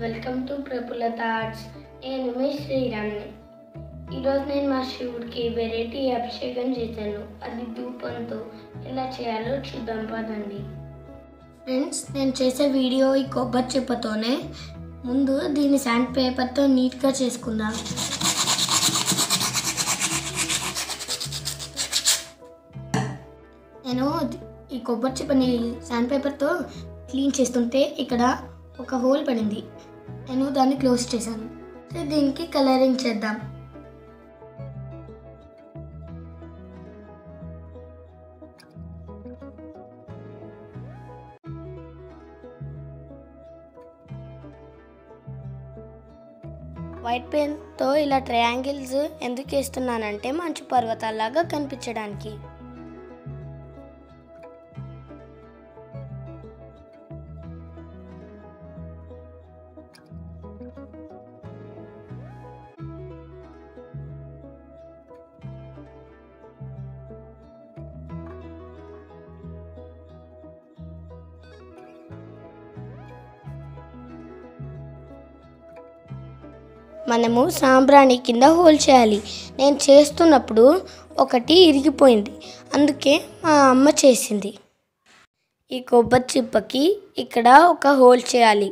welcome to ప్రఫుల్లత arts నేను మీ శ్రీరామ్ని ఈరోజు నేను మా శివుడికి వెరైటీ అభిషేకం చేశాను అది ధూపంతో ఎలా చేయాలో చూద్దాం పదండి ఫ్రెండ్స్ నేను చేసే వీడియో ఈ కొబ్బరి చిప్పతోనే ముందు దీన్ని శాండ్ పేపర్తో నీట్గా చేసుకుందాం నేను ఈ కొబ్బరి చిప్పని శాండ్ పేపర్తో క్లీన్ చేస్తుంటే ఇక్కడ ఒక హోల్ పడింది నేను దాన్ని క్లోజ్ చేశాను సో దీనికి కలరింగ్ చేద్దాం వైట్ పెన్తో ఇలా ట్రయాంగిల్స్ ఎందుకు వేస్తున్నానంటే మంచు పర్వతాలాగా కనిపించడానికి మనము సాంబ్రాణి కింద హోల్ చేయాలి నేను చేస్తున్నప్పుడు ఒకటి ఇరిగిపోయింది అందుకే మా అమ్మ చేసింది ఈ కొబ్బరి చిప్పకి ఇక్కడ ఒక హోల్ చేయాలి